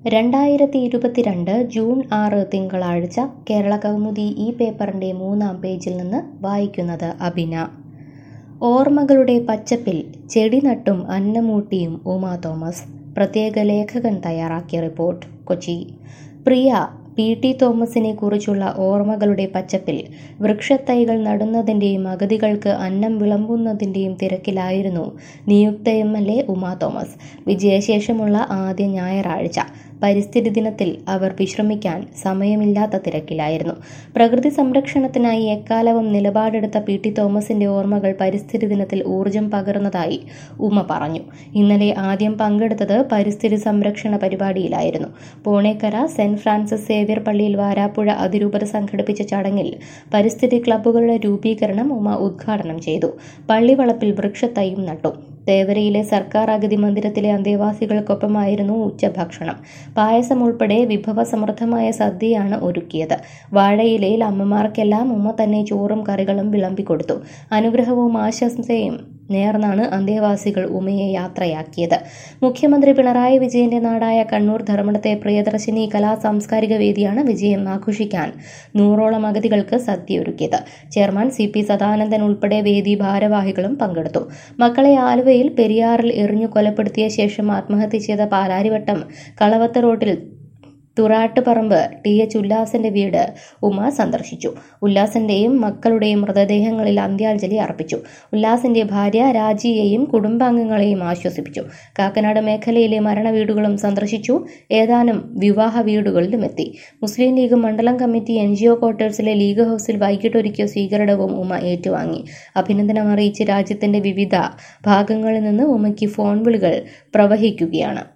രണ്ടായിരത്തി ഇരുപത്തിരണ്ട് ജൂൺ ആറ് തിങ്കളാഴ്ച കേരള കൗമുദി ഈ പേപ്പറിൻ്റെ മൂന്നാം പേജിൽ നിന്ന് വായിക്കുന്നത് അബിന ഓർമ്മകളുടെ പച്ചപ്പിൽ ചെടി നട്ടും അന്നമൂട്ടിയും ഉമാ തോമസ് പ്രത്യേക ലേഖകൻ തയ്യാറാക്കിയ report Kochi Priya P T തോമസിനെ കുറിച്ചുള്ള ഓർമ്മകളുടെ പച്ചപ്പിൽ വൃക്ഷത്തൈകൾ നടുന്നതിൻ്റെയും അഗതികൾക്ക് അന്നം വിളമ്പുന്നതിൻ്റെയും തിരക്കിലായിരുന്നു നിയുക്ത M L A Uma Thomas വിജയശേഷമുള്ള ആദ്യ ഞായറാഴ്ച പരിസ്ഥിതി ദിനത്തിൽ അവർ വിശ്രമിക്കാൻ സമയമില്ലാത്ത തിരക്കിലായിരുന്നു പ്രകൃതി സംരക്ഷണത്തിനായി എക്കാലവും നിലപാടെടുത്ത പി ടി തോമസിന്റെ ഓർമ്മകൾ പരിസ്ഥിതി ദിനത്തിൽ ഊർജം പകർന്നതായി ഉമ പറഞ്ഞു ഇന്നലെ ആദ്യം പങ്കെടുത്തത് പരിസ്ഥിതി സംരക്ഷണ പരിപാടിയിലായിരുന്നു പൂണേക്കര സെന്റ് ഫ്രാൻസിസ് സേവ്യർ പള്ളിയിൽ വാരാപ്പുഴ അതിരൂപത സംഘടിപ്പിച്ച ചടങ്ങിൽ പരിസ്ഥിതി ക്ലബ്ബുകളുടെ രൂപീകരണം ഉമ ഉദ്ഘാടനം ചെയ്തു പള്ളിവളപ്പിൽ വൃക്ഷത്തൈയും നട്ടു തേവരയിലെ സർക്കാർ അഗതി മന്ദിരത്തിലെ അന്തേവാസികൾക്കൊപ്പമായിരുന്നു ഉച്ചഭക്ഷണം പായസം ഉൾപ്പെടെ വിഭവസമൃദ്ധമായ സദ്യയാണ് ഒരുക്കിയത് വാഴയിലയിൽ അമ്മമാർക്കെല്ലാം ഉമ്മ തന്നെ ചോറും കറികളും വിളമ്പിക്കൊടുത്തു അനുഗ്രഹവും ആശംസയും നേർന്നാണ് അന്തേവാസികൾ ഉമയെ യാത്രയാക്കിയത് മുഖ്യമന്ത്രി പിണറായി വിജയന്റെ നാടായ കണ്ണൂർ ധർമ്മടത്തെ പ്രിയദർശിനി കലാ സാംസ്കാരിക വേദിയാണ് വിജയം ആഘോഷിക്കാൻ നൂറോളം അഗതികൾക്ക് സദ്യയൊരുക്കിയത് ചെയർമാൻ സി പി സദാനന്ദൻ ഉൾപ്പെടെ വേദി ഭാരവാഹികളും പങ്കെടുത്തു മക്കളെ ആലുവയിൽ പെരിയാറിൽ എറിഞ്ഞു കൊലപ്പെടുത്തിയ ശേഷം ആത്മഹത്യ ചെയ്ത പാലാരിവട്ടം കളവത്ത് റോഡിൽ തുറാട്ടുപറമ്പ് ടി എച്ച് ഉല്ലാസിന്റെ വീട് ഉമ സന്ദർശിച്ചു ഉല്ലാസിന്റെയും മക്കളുടെയും മൃതദേഹങ്ങളിൽ അന്ത്യാഞ്ജലി അർപ്പിച്ചു ഉല്ലാസിന്റെ ഭാര്യ രാജിയെയും കുടുംബാംഗങ്ങളെയും ആശ്വസിപ്പിച്ചു കാക്കനാട് മേഖലയിലെ മരണ വീടുകളും സന്ദർശിച്ചു ഏതാനും വിവാഹ വീടുകളിലും എത്തി മുസ്ലിം ലീഗ് മണ്ഡലം കമ്മിറ്റി എൻ ജി ഒ ക്വാർട്ടേഴ്സിലെ ലീഗ് ഹൌസിൽ വൈകിട്ടൊരുക്കിയ സ്വീകരണവും ഉമ ഏറ്റുവാങ്ങി അഭിനന്ദനം അറിയിച്ച് രാജ്യത്തിന്റെ വിവിധ ഭാഗങ്ങളിൽ നിന്ന് ഉമയ്ക്ക് ഫോൺ വിളികൾ പ്രവഹിക്കുകയാണ്